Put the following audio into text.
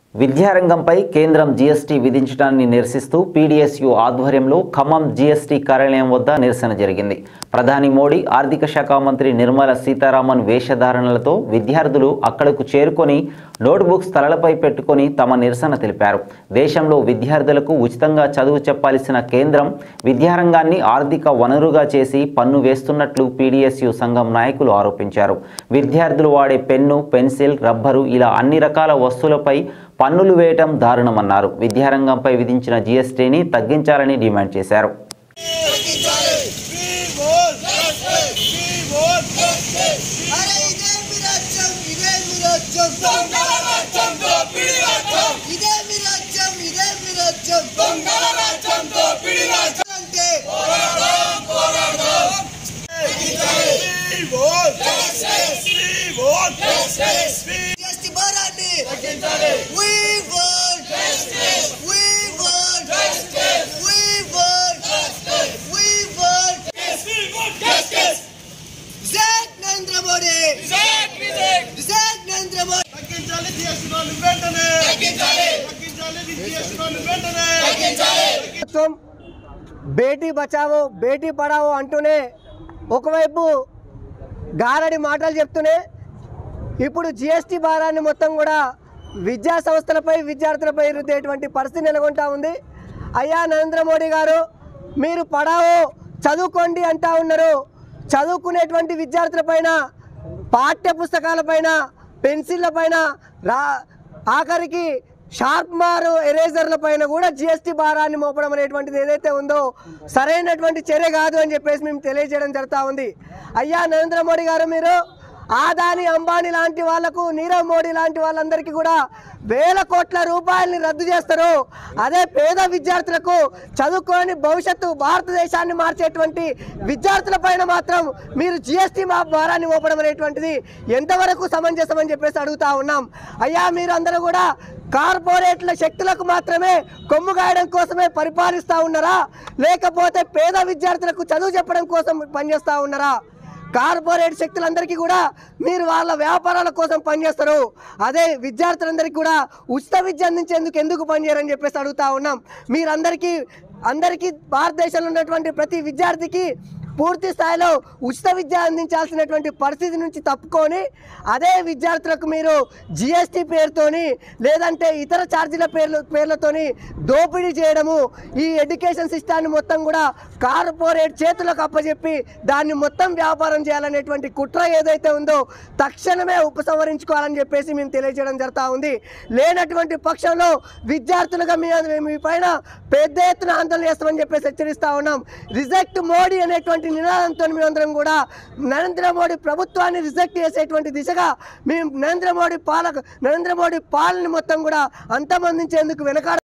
విద్యారంగంపై కేంద్రం జీఎస్టీ విధించడాన్ని నిరసిస్తూ పీడీఎస్యు ఆధ్వర్యంలో ఖమ్మం జీఎస్టీ కార్యాలయం వద్ద నిరసన జరిగింది ప్రధాని మోడీ ఆర్థిక శాఖ మంత్రి నిర్మలా సీతారామన్ వేషధారణలతో విద్యార్థులు అక్కడకు చేరుకొని నోట్బుక్స్ తలలపై పెట్టుకొని తమ నిరసన తెలిపారు దేశంలో విద్యార్థులకు ఉచితంగా చదువు చెప్పాల్సిన కేంద్రం విద్యారంగాన్ని ఆర్థిక వనరుగా చేసి పన్ను వేస్తున్నట్లు పీడీఎస్యు సంఘం నాయకులు ఆరోపించారు విద్యార్థులు వాడే పెన్ను పెన్సిల్ రబ్బరు ఇలా అన్ని రకాల వస్తువులపై పన్నులు వేయటం దారుణమన్నారు విద్యారంగంపై విధించిన జీఎస్టీని తగ్గించాలని డిమాండ్ చేశారు అరే ఇదే మీ రాజ్యం ఇదే మీ రాజ్యం ఇదే మీ రాజ్యం ఇదే మీ రాజ్యం అంటే జీఎస్టీ భారాన్ని We want We want We want We want Zach Narendra Modi Zach Narendra Modi తగ్గించాలి జీఎస్టీ నోట్లు వెంటనే తగ్గించాలి జీఎస్టీ నోట్లు వెంటనే ప్రభుత్వం బేటీ బచావో బేటీ పడావో అంటూనే ఒకవైపు గారడి మాటలు చెప్తూనే ఇప్పుడు జిఎస్టీ భారాన్ని మొత్తం కూడా విద్యా సంస్థలపై విద్యార్థులపై రుద్దేటువంటి పరిస్థితి నెలకొంటా ఉంది అయ్యా నరేంద్ర మోడీ గారు మీరు పడావో చదువుకోండి అంటా ఉన్నారు చదువుకునేటువంటి విద్యార్థులపైన పాఠ్య పుస్తకాలపైన పెన్సిళ్ళ పైన రా ఆఖరికి షార్ప్ మారు ఎరేజర్ల పైన కూడా జిఎస్టీ భారాన్ని మోపడం అనేటువంటిది ఏదైతే ఉందో సరైనటువంటి చర్య కాదు అని చెప్పేసి మేము తెలియజేయడం జరుగుతూ ఉంది అయ్యా నరేంద్ర మోడీ గారు మీరు ఆదాని అంబానీ లాంటి వాళ్లకు నీరవ్ మోడీ లాంటి వాళ్ళందరికీ కూడా వేల కోట్ల రూపాయలని రద్దు చేస్తారు అదే పేద విద్యార్థులకు చదువుకొని భవిష్యత్తు భారతదేశాన్ని మార్చేటువంటి విద్యార్థుల పైన మాత్రం మీరు జిఎస్టీ మా భారాన్ని మోపడం అనేటువంటిది ఎంతవరకు సమంజసం అని చెప్పేసి అడుగుతా ఉన్నాం అయ్యా మీరు అందరూ కూడా కార్పొరేట్ల శక్తులకు మాత్రమే కొమ్ము గాయడం కోసమే పరిపాలిస్తూ ఉన్నారా లేకపోతే పేద విద్యార్థులకు చదువు చెప్పడం కోసం పనిచేస్తూ ఉన్నారా కార్పొరేట్ శక్తులందరికీ కూడా మీరు వాళ్ళ వ్యాపారాల కోసం పనిచేస్తారు అదే విద్యార్థులందరికీ కూడా ఉచిత విద్య అందించేందుకు ఎందుకు పనిచేయరని చెప్పేసి అడుగుతా ఉన్నాం మీరందరికీ అందరికీ భారతదేశంలో ఉన్నటువంటి ప్రతి విద్యార్థికి పూర్తి స్థాయిలో ఉచిత విద్య అందించాల్సినటువంటి పరిస్థితి నుంచి తప్పుకొని అదే విద్యార్థులకు మీరు జిఎస్టీ పేరుతోని లేదంటే ఇతర ఛార్జీల పేర్లు పేర్లతోని దోపిడీ చేయడము ఈ ఎడ్యుకేషన్ సిస్టాన్ని మొత్తం కూడా కార్పొరేట్ చేతులకు అప్పచెప్పి దాన్ని మొత్తం వ్యాపారం చేయాలనేటువంటి కుట్ర ఏదైతే ఉందో తక్షణమే ఉపసంహరించుకోవాలని చెప్పేసి మేము తెలియజేయడం జరుగుతూ ఉంది లేనటువంటి పక్షంలో విద్యార్థులుగా మీ మీ పైన పెద్ద ఎత్తున ఆందోళన చేస్తామని చెప్పేసి హెచ్చరిస్తా ఉన్నాం రిజెక్ట్ మోడీ అనేటువంటి నినాదంతో మేమందరం కూడా నరేంద్ర మోడీ ప్రభుత్వాన్ని రిజెక్ట్ చేసేటువంటి దిశగా మేము నరేంద్ర మోడీ పాలక నరేంద్ర మోడీ పాలన మొత్తం కూడా అంతమందించేందుకు వెనకాడ